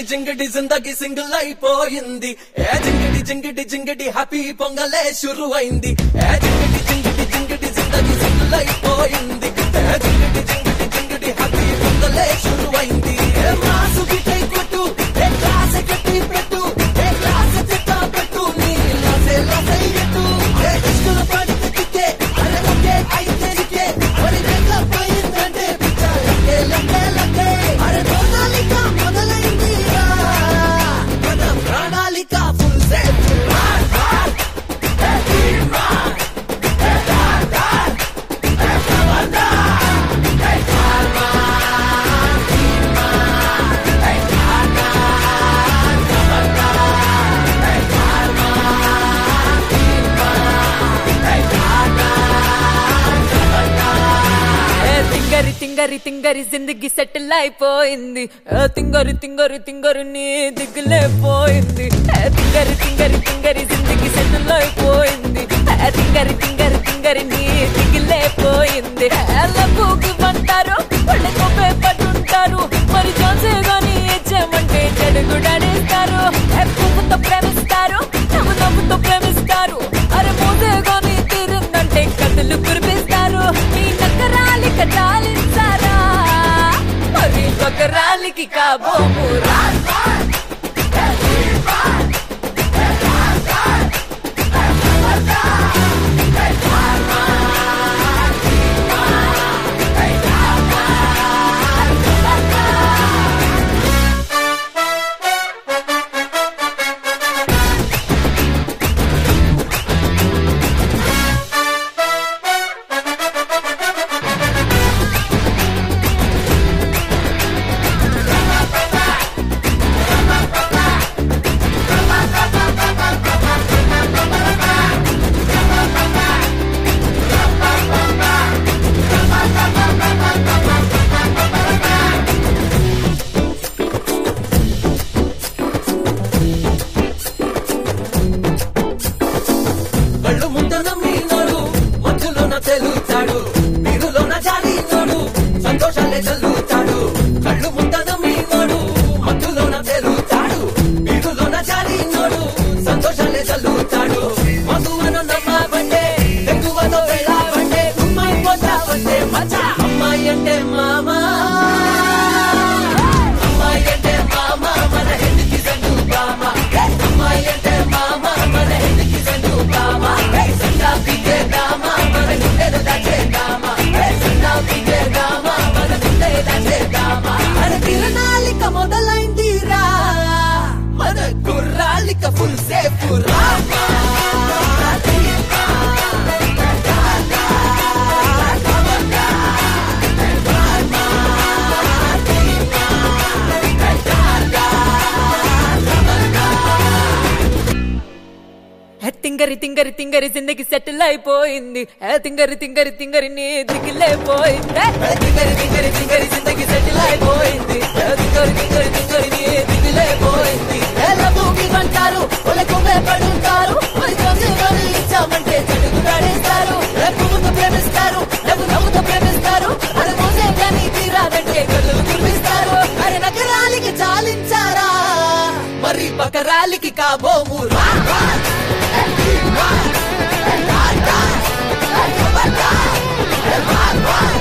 జింగడి జిందగి single అయిపోయింది ఏ జింగడి జింగడి జింగడి happy పొంగలే షురు అయింది ఏ జింగడి జింగడి జింగడి జిందగి single అయిపోయింది ఏ జింగడి జింగడి జింగడి హ్యాపీ పొంగలే షురు అయింది ఏ మాసు బిటై కొట్టు ఏ క్లాస్ కట్టి పెట్టు ఏ క్లాస్ చెత్త పెట్టు నీ లాసే లాసే ఎట్టు ఏ ఇష్కుల పడితే టికే అరే ఒకే అయితే టికే మరి దగ్గ పోయిందంటే పిచ్చ లకే లకే లకే అరే ప్రణాళిక మొదలైంది మన ప్రణాళిక ఫుల్ సెట్ ఏ తింగరి తింగరి తింగరి జిందగీ సెటిల్ అయిపోయింది ఏ తింగరి తింగరి తింగరి నీ దిగులే పోయింది ఏ తింగరి తింగరి తింగరి జిందగీ సెటిల్ అయిపోయింది ఏ తింగరి తింగరి తింగరి నీ దిగులే పోయింది ఎల్లబూకి పంటారు వాళ్ళు కొప్పే పట్టుంటారు మరి జాన్సే గాని ఇచ్చామంటే చెడుగుడాడేస్తారు ఏ పువ్వుతో ప్రేమిస్తారు నవ్వు నవ్వుతో ప్రేమిస్తారు అరే మోసే గాని తీరిందంటే కథలు కురిపిస్తారు ఈ నగరాలిక చాలించారా మరి నగరాలికి కాబోమురా కళ్ళు ముందన మీనోడు మధ్యలోన తెలుతాడు మీరులోన జాలినోడు సంతోషాలే చల్లుతాడు కళ్ళు ముందన మీనోడు మధ్యలోన తెలుతాడు మీరులోన జాలినోడు సంతోషాలే చల్లుతాడు మధువను నమ్మబండే ఎక్కువతో వెళ్ళావంటే అమ్మాయి పోతావంటే మచా అమ్మాయి అంటే మామా అమ్మాయి అంటే మామ మన ఎందుకి సండు బామ అమ్మాయి అంటే మామ మన ఎందుకి సండు బామ సండా పిగే దామ మన గుండెలు దాచే దామ సండా పిగే దామ మన గుండెలు దాచే దామ మన తిరణాలిక మొదలైందిరా మన కుర్రాలిక ఫుల్ సేఫ్ రామా ఏ తింగరి తింగరి తింగరి జిందగీ సెటిల్ అయిపోయింది ఏ తింగరి తింగరి తింగరి నీ దిగులే పోయింది తింగరి తింగరి తింగరి జిందగీ సెటిల్ అయిపోయింది తింగరి తింగరి తింగరి నీ దిగులే పోయింది ఎలా భూమి అంటారు ఒలకు పడుంటారు మరి చూసి మరి ఇచ్చామంటే చెడుగు నడేస్తారు పువ్వుతో ప్రేమిస్తారు నవ్వు నవ్వుతో ప్రేమిస్తారు అది మోసే కానీ తీరాదంటే కళ్ళు కురిపిస్తారు అరే నగరాలికి చాలించారా మరి పకరాలికి కాబోము రా రా. రా, రా. రా, రా. రా, రా. రా, రా.